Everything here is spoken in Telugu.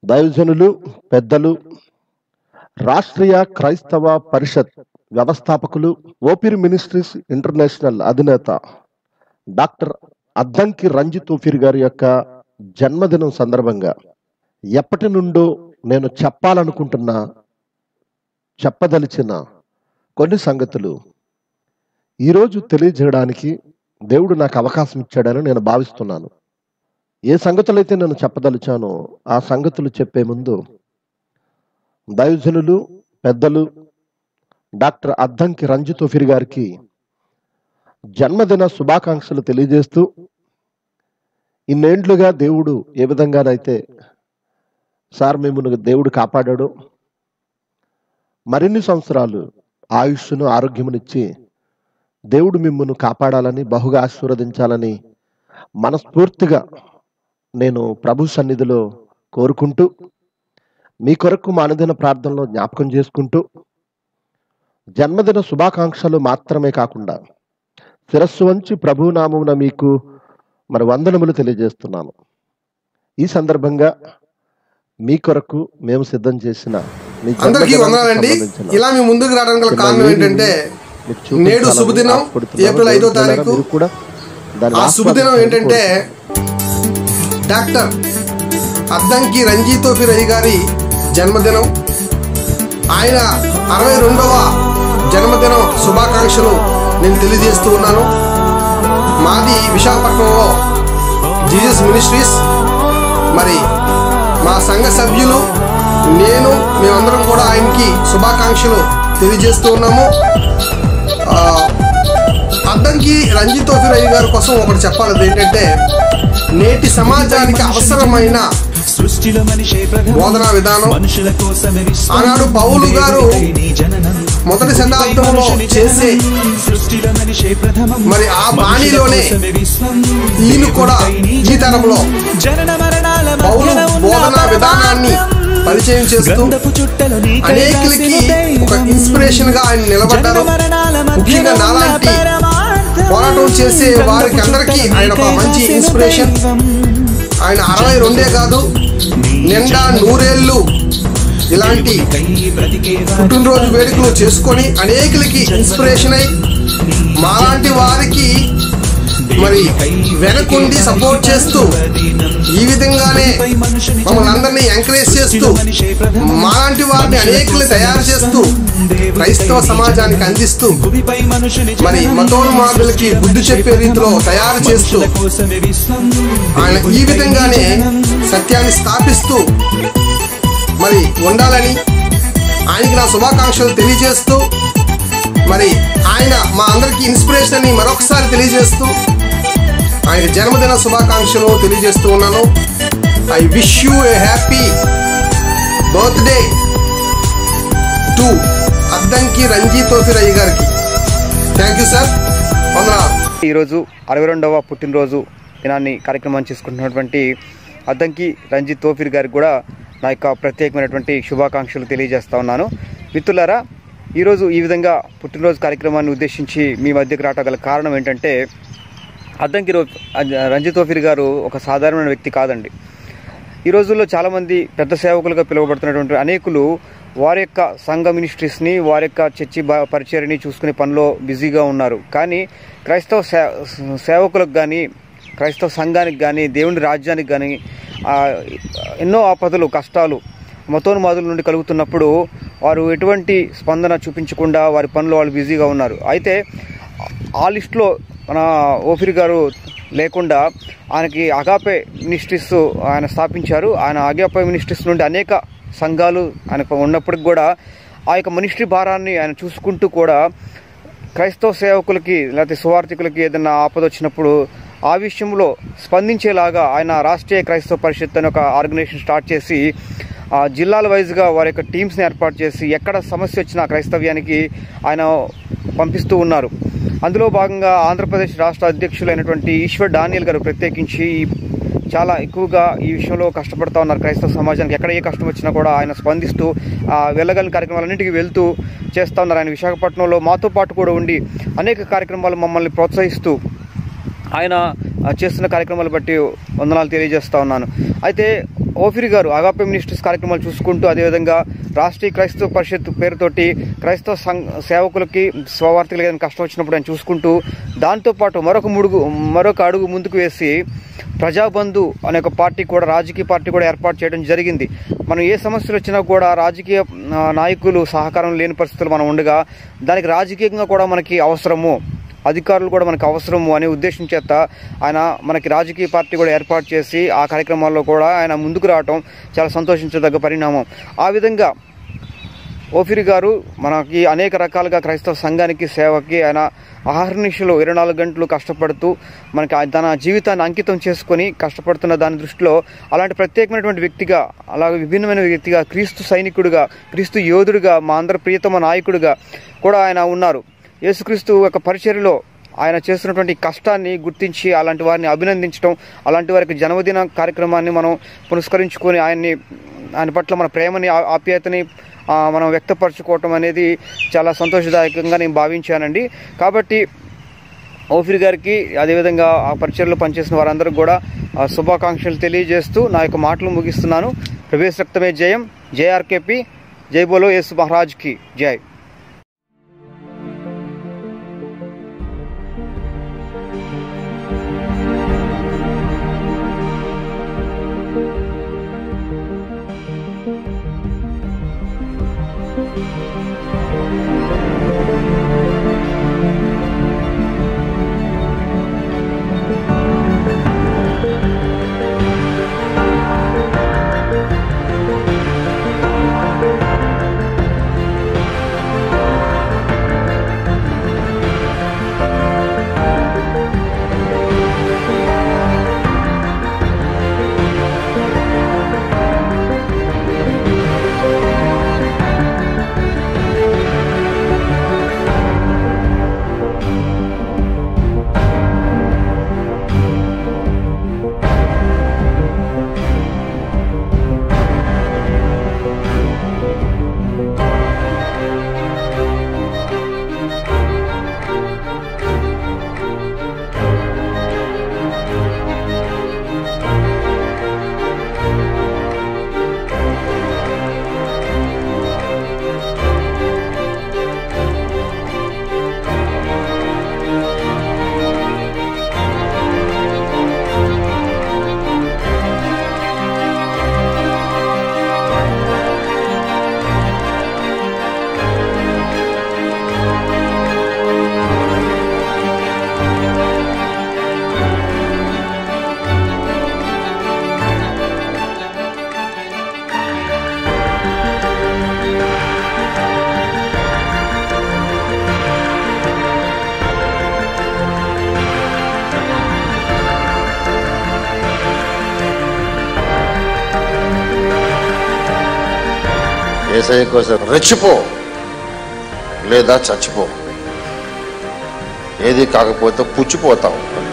దైవజనులు పెద్దలు రాష్ట్రీయ క్రైస్తవ పరిషత్ వ్యవస్థాపకులు ఓపిరి మినిస్ట్రీస్ ఇంటర్నేషనల్ అధినేత డాక్టర్ అద్దంకి రంజిత్ ఓఫిర్ గారి యొక్క జన్మదినం సందర్భంగా ఎప్పటి నుండో నేను చెప్పాలనుకుంటున్న చెప్పదలిచిన కొన్ని సంగతులు ఈరోజు తెలియజేయడానికి దేవుడు నాకు అవకాశం ఇచ్చాడని నేను భావిస్తున్నాను ఏ సంగతులైతే నేను చెప్పదలిచానో ఆ సంగతులు చెప్పే ముందు దైవజనులు పెద్దలు డాక్టర్ అద్దంకి రంజిత్ ఓఫిర్ గారికి జన్మదిన శుభాకాంక్షలు తెలియజేస్తూ ఇన్నేండ్లుగా దేవుడు ఏ విధంగానైతే సార్ మిమ్మల్ని దేవుడు కాపాడాడు మరిన్ని సంవత్సరాలు ఆయుష్ను ఆరోగ్యమునిచ్చి దేవుడు మిమ్మల్ని కాపాడాలని బహుగా ఆశీర్వదించాలని మనస్ఫూర్తిగా నేను ప్రభు సన్నిధిలో కోరుకుంటూ మీ కొరకు మా అనుదిన ప్రార్థనలో జ్ఞాపకం చేసుకుంటూ జన్మదిన శుభాకాంక్షలు మాత్రమే కాకుండా శిరస్సు వంచి ప్రభు నామమున మీకు మరి వందనములు తెలియజేస్తున్నాను ఈ సందర్భంగా మీ కొరకు మేము సిద్ధం చేసిన మీ అందరికీ జన్మదినానికి వందనాలండి సంబంధించిన ఇలా మీ ముందుకు రావడానికి గల చిన్న కారణం వీడియోని ఏంటంటే మీకు చూపించాలని నేడు శుభదినం ఆశపడుతున్నాను. ఏప్రిల్ ఐదో దేవుని ద్వారా తారీఖు మీరు కూడా దాన్ని ఆ శుభదినం ఆస్వాదించాలని ఏంటంటే డాక్టర్ అద్దంకి రంజిత్ రవి గారి జన్మదినం ఆయన అరవై రెండవ జన్మదినం శుభాకాంక్షలు నేను తెలియజేస్తూ ఉన్నాను మాది విశాఖపట్నంలో జీసస్ మినిస్ట్రీస్ మరి మా సంఘ సభ్యులు నేను మేమందరం కూడా ఆయనకి శుభాకాంక్షలు తెలియజేస్తూ ఉన్నాము ఆ, అద్దంకి రంజిత్ రవి గారి కోసం ఒకటి చెప్పాలి ఏంటంటే నేటి సమాజానికి అవసరమైన సృష్టిలో మనిషే ప్రథమ బోధనా విధానం మనుషుల కోసమే విశ్వం ఆనాడు పౌలు గారు దేవుడికై నీ జననం. మొదటి శతాబ్దంలో మనుషుని చేసే జననం. సృష్టిలో మనిషే ప్రథమం మరి ఆ బాణీలోనే మనుషుల కోసమే విశ్వం ఈయన కూడా దేవుడికై నీ ఈ తరంలో జనన మరణాల పౌలు మధ్యన ఉన్న బోధనా విధానాన్ని పరమార్థం. పరిచయం చేస్తూ గ్రంథపు చుట్టలో నీకై అనేకులకి రాసిన ఒక దైవం. ఇన్స్పిరేషన్ గా ఆయన నిలబడ్డారు జనన మరణాల మధ్యన ముఖ్యంగా ఉన్న నాలాంటి పరమార్థం. పోరాటం చేసే వారికి అందరికీ ఆయన ఒక మంచి ఇన్స్పిరేషన్ ఆయన అరవై రెండే కాదు నిండా నూరేళ్ళు ఇలాంటి పుట్టినరోజు వేడుకలు చేసుకొని అనేకులకి ఇన్స్పిరేషన్ అయి మాలాంటి వారికి మరి వెనకుండి సపోర్ట్ చేస్తూ ఈ విధంగానే మమ్మల్ని అందరినీ ఎంకరేజ్ చేస్తూ మాలాంటి వారిని అనేకుల్ని తయారు చేస్తూ క్రైస్తవ సమాజానికి అందిస్తూ మరి మతోన్మాదులకి బుద్ధి చెప్పే రీతిలో తయారు చేస్తూ ఆయన ఈ విధంగానే సత్యాన్ని స్థాపిస్తూ మరి ఉండాలని ఆయనకి నా శుభాకాంక్షలు తెలియజేస్తూ మరి ఆయన మా అందరికీ ఇన్స్పిరేషన్ అని మరొకసారి తెలియజేస్తూ ఆయన జన్మదిన శుభాకాంక్షలు తెలియజేస్తూ ఉన్నాను I wish you a happy birthday to Addanki Ranjith రయ్య గారికి థ్యాంక్ యూ సార్ వందనాలు ఈరోజు అరవై రెండవ పుట్టినరోజు దినాన్ని కార్యక్రమం చేసుకుంటున్నటువంటి అద్దంకి రంజిత్ తోఫిర్ గారికి కూడా నా యొక్క ప్రత్యేకమైనటువంటి శుభాకాంక్షలు తెలియజేస్తా ఉన్నాను మిత్రులారా ఈరోజు ఈ విధంగా పుట్టినరోజు కార్యక్రమాన్ని ఉద్దేశించి మీ మధ్యకు రావటం గల కారణం ఏంటంటే అద్దంకి రో రంజిత్ తోఫిర్ గారు ఒక సాధారణమైన వ్యక్తి కాదండి ఈ రోజుల్లో చాలామంది పెద్ద సేవకులుగా పిలువబడుతున్నటువంటి అనేకులు వారి యొక్క సంఘ మినిస్ట్రీస్ని వారి యొక్క చర్చి బ- పరిచర్ని చూసుకునే పనిలో బిజీగా ఉన్నారు కానీ క్రైస్తవ సే సేవకులకు కానీ క్రైస్తవ సంఘానికి కానీ దేవుని రాజ్యానికి కానీ ఆ, ఎన్నో ఆపదలు కష్టాలు మతోన్మాదుల నుండి కలుగుతున్నప్పుడు వారు ఎటువంటి స్పందన చూపించకుండా వారి పనిలో వాళ్ళు బిజీగా ఉన్నారు అయితే ఆ లిస్టులో మన ఓఫిర్ గారు లేకుండా ఆయనకి అగాపే మినిస్ట్రీస్ ఆయన స్థాపించారు ఆయన అగాపే మినిస్ట్రీస్ నుండి అనేక సంఘాలు ఆయనకు ఉన్నప్పటికి కూడా ఆ యొక్క మినిస్ట్రీ భారాన్ని ఆయన చూసుకుంటూ కూడా క్రైస్తవ సేవకులకి లేకపోతే సువార్థికులకి ఏదైనా ఆపద వచ్చినప్పుడు ఆ విషయంలో స్పందించేలాగా ఆయన రాష్ట్రీయ క్రైస్తవ పరిషత్ అనే ఒక ఆర్గనైజేషన్ స్టార్ట్ చేసి ఆ జిల్లాల వైజ్గా వారి యొక్క టీమ్స్ని ఏర్పాటు చేసి ఎక్కడ సమస్య వచ్చినా క్రైస్తవ్యానికి ఆయన పంపిస్తూ ఉన్నారు అందులో భాగంగా ఆంధ్రప్రదేశ్ రాష్ట్ర అధ్యక్షులైనటువంటి ఈశ్వర్ డానియల్ గారు ప్రత్యేకించి చాలా ఎక్కువగా ఈ విషయంలో కష్టపడతా ఉన్నారు క్రైస్తవ సమాజానికి ఎక్కడ ఏ కష్టం వచ్చినా కూడా ఆయన స్పందిస్తూ ఆ, వెళ్ళగలిగిన కార్యక్రమాలన్నింటికి వెళ్తూ చేస్తూ ఉన్నారు ఆయన విశాఖపట్నంలో మాతో పాటు కూడా ఉండి అనేక కార్యక్రమాలు మమ్మల్ని ప్రోత్సహిస్తూ ఆయన ఆ, చేస్తున్న కార్యక్రమాలు బట్టి వందనాలు తెలియజేస్తా ఉన్నాను అయితే ఓఫిరి గారు అగాపే మినిస్టర్స్ కార్యక్రమాలు చూసుకుంటూ అదేవిధంగా రాష్ట్రీయ క్రైస్తవ పరిషత్ పేరుతోటి క్రైస్తవ సంఘ సేవకులకి స్వవార్థికులకి ఏదైనా కష్టం వచ్చినప్పుడు ఆయన చూసుకుంటూ దాంతోపాటు మరొక ముడుగు మరొక అడుగు ముందుకు వేసి ప్రజాబంధు అనే ఒక పార్టీ కూడా రాజకీయ పార్టీ కూడా ఏర్పాటు చేయడం జరిగింది మనం ఏ సమస్యలు వచ్చినా కూడా రాజకీయ ఆ, నాయకులు సహకారం లేని పరిస్థితులు మనం ఉండగా దానికి రాజకీయంగా కూడా మనకి అవసరము అధికారులు కూడా మనకు అవసరము అనే ఉద్దేశం చేత ఆయన మనకి రాజకీయ పార్టీ కూడా ఏర్పాటు చేసి ఆ కార్యక్రమాల్లో కూడా ఆయన ముందుకు రావటం చాలా సంతోషించదగ్గ పరిణామం ఆ విధంగా ఓఫిరి గారు మనకి అనేక రకాలుగా క్రైస్తవ సంఘానికి సేవకి ఆయన అహర్నిశలు ఇరవై నాలుగు గంటలు కష్టపడుతూ మనకి ఆ- తన జీవితాన్ని అంకితం చేసుకొని కష్టపడుతున్న దాని దృష్టిలో అలాంటి ప్రత్యేకమైనటువంటి వ్యక్తిగా అలాగే విభిన్నమైన వ్యక్తిగా క్రీస్తు సైనికుడిగా క్రీస్తు యోధుడిగా మా అందరి ప్రియతమ నాయకుడిగా కూడా ఆయన ఉన్నారు యేసుక్రీస్తు యొక్క పరిచర్యలో ఆయన చేస్తున్నటువంటి కష్టాన్ని గుర్తించి అలాంటి వారిని అభినందించడం అలాంటి వారికి జన్మదిన కార్యక్రమాన్ని మనం పురస్కరించుకొని ఆయన్ని ఆయన పట్ల మన ప్రేమని ఆ- ఆప్యాయతని ఆ, మనం వ్యక్తపరచుకోవటం అనేది చాలా సంతోషదాయకంగా నేను భావించానండి కాబట్టి ఓఫిర్ గారికి అదేవిధంగా ఆ పరిచయలో పనిచేసిన వారందరికీ కూడా ఆ, శుభాకాంక్షలు తెలియజేస్తూ నా యొక్క మాటలు ముగిస్తున్నాను ప్రవేశ రక్తమే జయం జేఆర్కేపి జై బోలో యేసు మహారాజ్కి జై ఏసఐ కోసం రెచ్చిపో లేదా చచ్చిపో ఏది కాకపోతే పుచ్చిపోతావు